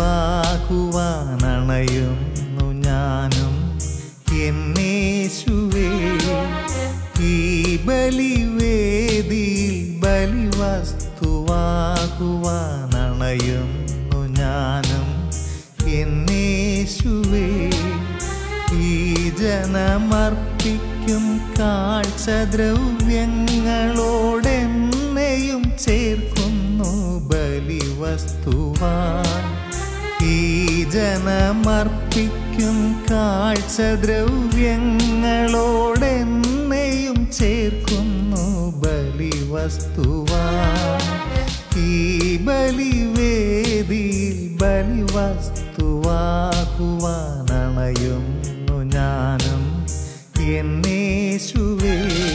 വസ്തുവാകുവാനണയുന്നു ഞാനും എന്നേശുവേ ഈ ബലിവേദിയിൽ ബലി വസ്തുവാകുവാനണയുന്നു ഞാനും എന്നേശുവേ ഈ ജനമർപ്പിക്കും കാഴ്ചദ്രവ്യങ്ങളോടെന്നെയും ചേർക്കുന്നു ബലി വസ്തുവാൻ ഈ ജനമർപ്പിക്കും കാഴ്ചദ്രവ്യങ്ങളോടെന്നെയും ചേർക്കുന്നു ബലി വസ്തുവാൻ ഈ ബലിവേദിയിൽ ബലി വസ്തുവാകുവാനണയുന്നു ഞാനും എന്നേശുവേ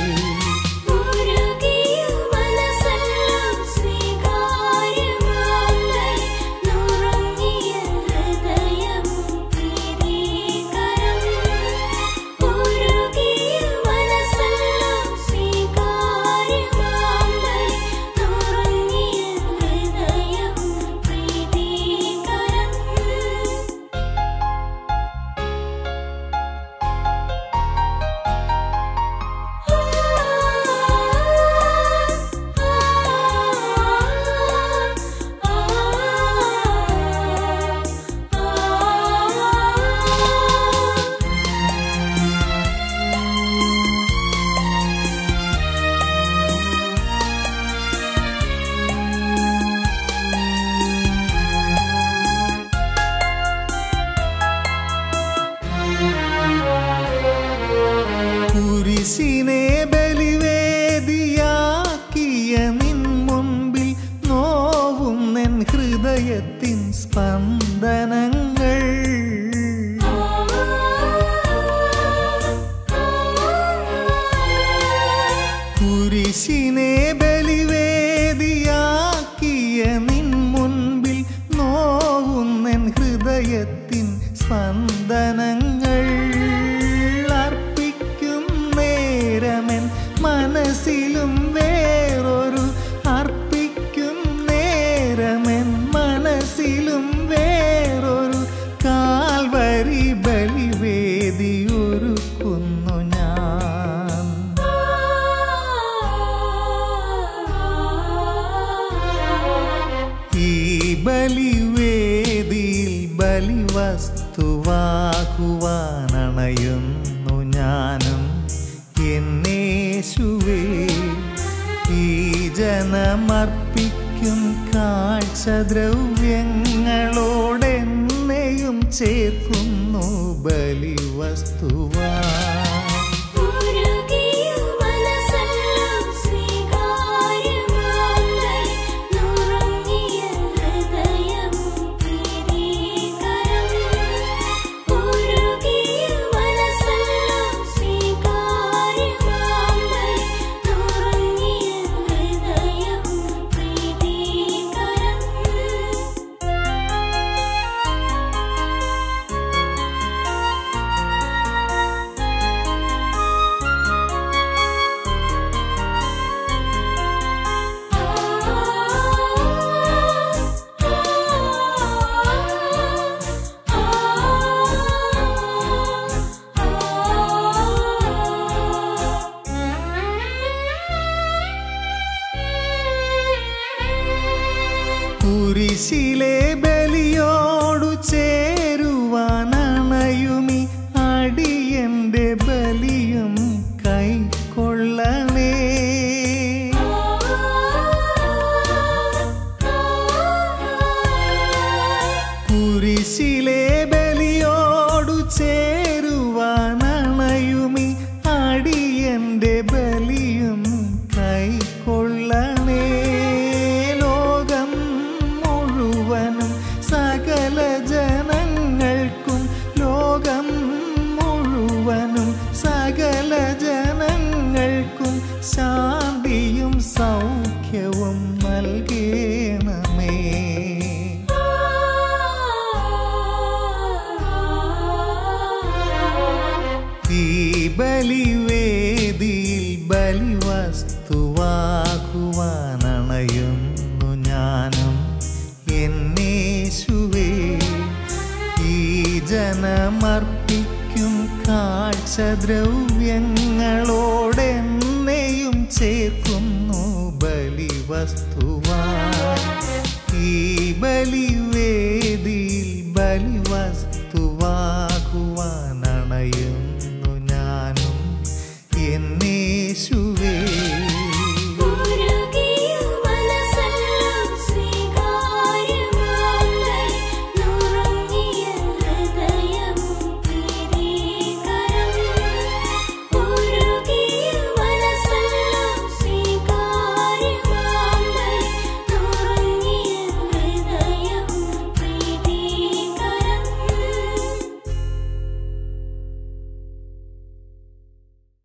മുരുകിയ മനസ്സെല്ലാം സ്വീകാര്യമാകട്ടെ നുറുങ്ങിയ ഹൃദയം പ്രീതികരം മുരുകിയ മനസ്സെല്ലാം സ്വീകാര്യമാകട്ടെ നുറുങ്ങിയ ഹൃദയം പ്രീതികരം കുരിശിനെ ബലിവേദിയാക്കിയ നിൻ മുൻപിൽ നോവും നിൻ ഹൃദയത്തിൻ സ്പന്ദനങ്ങൾ കുരിശിനെ ബലിവേദിയാക്കിയ നിൻ മുൻപിൽ നോവും നിൻ ഹൃദയത്തിൻ സ്പന്ദനങ്ങൾ അർപ്പിക്കും നേരമൻ മനസ്സിലും വേറൊരു അർപ്പിക്കും നേരമൻ മനസ്സിലും വേറൊരു കാൽവരി ബലിവേദി ഒരുക്കുന്നു ഞാൻ ഈ ബലിവേദിയിൽ ബലി വസ്തുവാകുവാനണയുന്നു ഞാനും എന്നേശുവേ ഈ ജനമർപ്പിക്കും കാഴ്ചദ്രവ്യങ്ങളോടെന്നെയും ചേർക്കുന്നു ബലി വസ്തുവാ മുരുകിയ മനസ്സെല്ലാം സ്വീകാര്യമാകട്ടെ നുറുങ്ങിയ ഹൃദയം പ്രീതികരം മുരുകിയ മനസ്സെല്ലാം സ്വീകാര്യമാകട്ടെ നുറുങ്ങിയ ഹൃദയം പ്രീതികരം കുരിശിലെ ബലിയോടു ചേരുവാനണയുമി അടിയന്റെ ബലിയും കൈക്കൊള്ളണേ കുരിശിലെ ബലിയോടു ചേരുവാനണയുമി അടിയന്റെ ബലിയും കൈക്കൊള്ളണേ ലോകം മുഴുവനും സകല ജനങ്ങൾക്കും ലോകം മുഴുവനും സകല ജനങ്ങൾക്കും ശാന്തിയും സൗഖ്യവും നൽകേണമേ ജനമർപ്പിക്കും കാഴ്ചദ്രവ്യങ്ങളോടെന്നെയും ചേർക്കുന്നു ബലിവസ്തുവാ ഈ ബലിവേദിയിൽ ബലി